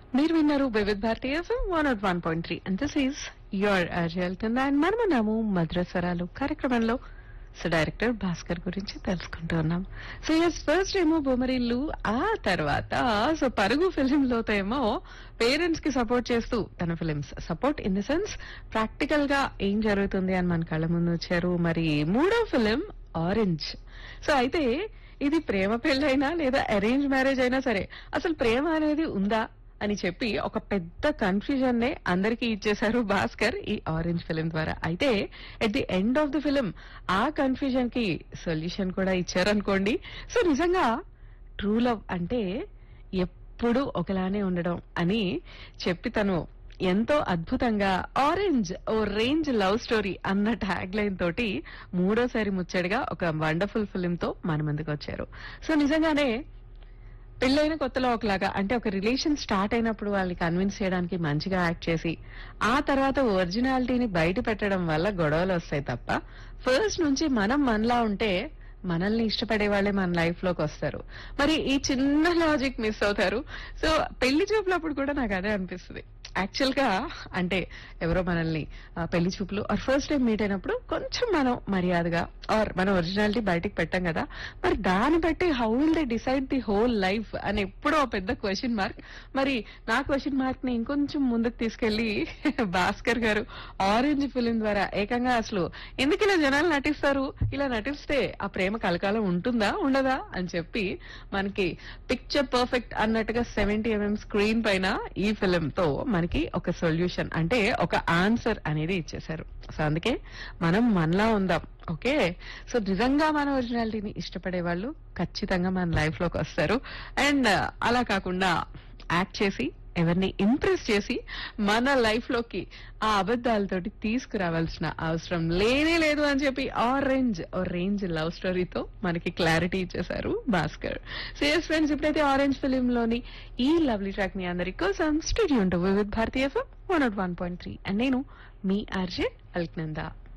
మీరు విన్నారు Vividh Bharati FM one not one point three and this is your అర్జల్తుంది and మనమన్నాము మద్రస్వరాలు కార్యక్రమంలో సో డైరెక్టర్ భాస్కర్ గురించి తెలుసుకుంటూ ఉన్నాం సో ఎస్ ఫస్ట్ ఏమో బొమ్మరిల్లు ఆ తర్వాత సో పరుగు ఫిలిం లోతో ఏమో పేరెంట్స్ కి సపోర్ట్ చేస్తూ తన films support in the sense practical గా ఏం జరుగుతుంది అని మన కళ్ళ ముందు వచ్చారు మరి మూడో ఫిలిం ఆరెంజ్ సో అయితే ఇది ప్రేమ పెళ్ళైనా లేదా అరేంజ్ మ్యారేజ్ అయినా సరే అసలు ప్రేమ అనేది ఉందా అని చెప్పి ఒక పెద్ద కన్ఫ్యూజన్ నే అందరికీ ఇచ్చేశారు భాస్కర్ ఈ ఆరెంజ్ ఫిలిం ద్వారా అయితే at the end of the film ఆ కన్ఫ్యూజన్ కి సొల్యూషన్ కూడా ఇచ్చారనుకోండి సో నిజంగా ట్రూ లవ్ అంటే ఎప్పుడు ఒకలానే ఉండడం అని చెప్పి తను ఎంతో అద్భుతంగా orange o range love story అన్న ట్యాగ్ లైన్ తోటి మూడోసారి ముచ్చడిగా ఒక వండర్ఫుల్ ఫిలిం తో మన ముందుకు వచ్చారు సో నిజంగానే పెళ్ళైన కొత్తలో ఒకలాగా అంటే ఒక రిలేషన్ స్టార్ట్ అయినప్పుడు వాళ్ళని కన్విన్స్ చేయడానికి మంచిగా యాక్ట్ చేసి ఆ తర్వాత ఒరిజినాలిటీని బయట పెట్టడం వల్ల గొడవలు వస్తాయి తప్ప ఫస్ట్ నుంచి మనం మనలా ఉంటే మనల్ని ఇష్టపడే వాళ్ళే మన లైఫ్ లోకి వస్తారు మరి ఈ చిన్న లాజిక్ మిస్ అవుతారు సో పెళ్లి చూపులప్పుడు కూడా నాకు అదే అనిపిస్తుంది యాక్చువల్ గా అంటే ఎవరో మనల్ని ఆ, పెళ్లి చూపులు ఆర్ ఫస్ట్ టైం మీట్ అయినప్పుడు కొంచెం మనం మర్యాదగా ఆర్ మన ఒరిజినాలిటీ బయటికి పెట్టాం కదా మరి దాన్ని బట్టి how will they decide the whole life అని ఎప్పుడో పెద్ద క్వశ్చన్ మార్క్ మరి నా క్వశ్చన్ మార్క్ ని ఇంకొంచెం ముందుకు తీసుకెళ్లి భాస్కర్ గారు ఆరెంజ్ ఫిలిం ద్వారా ఏకంగా అసలు ఎందుకు ఇలా జనాలు నటిస్తారు ఇలా నటిస్తే ఆ ప్రేమ కలకాలం ఉంటుందా ఉండదా అని చెప్పి మనకి పిక్చర్ పర్ఫెక్ట్ అన్నట్టుగా సెవెంటీ ఎంఎం స్క్రీన్ పైన ఈ ఫిలిం తో మనకి ఒక సొల్యూషన్ అంటే ఒక ఆన్సర్ అనేది ఇచ్చేశారు సో అందుకే మనం మనలా ఉందాం ఓకే సో నిజంగా మన ఒరిజినాలిటీని ఇష్టపడే వాళ్ళు ఖచ్చితంగా మన లైఫ్ లోకి వస్తారు అండ్ అలా కాకుండా యాక్ట్ చేసి ఎవరిని ఇంప్రెస్ చేసి మన లైఫ్ లోకి ఆ అబద్ధాలతోటి తీసుకురావాల్సిన అవసరం లేనే లేదు అని చెప్పి ఆరెంజ్ రేంజ్ లవ్ స్టోరీతో మనకి క్లారిటీ ఇచ్చేశారు భాస్కర్ సేస్ ఫ్రెండ్స్ ఇప్పుడైతే ఆరెంజ్ ఫిలిం లోని ఈ లవ్లీ ట్రాక్ ని అందరి కోసం స్టూడియో ఉంటుంది విత్ భారతీయ FM one not one point three and నేను మీ ఆర్జే అల్క్నందా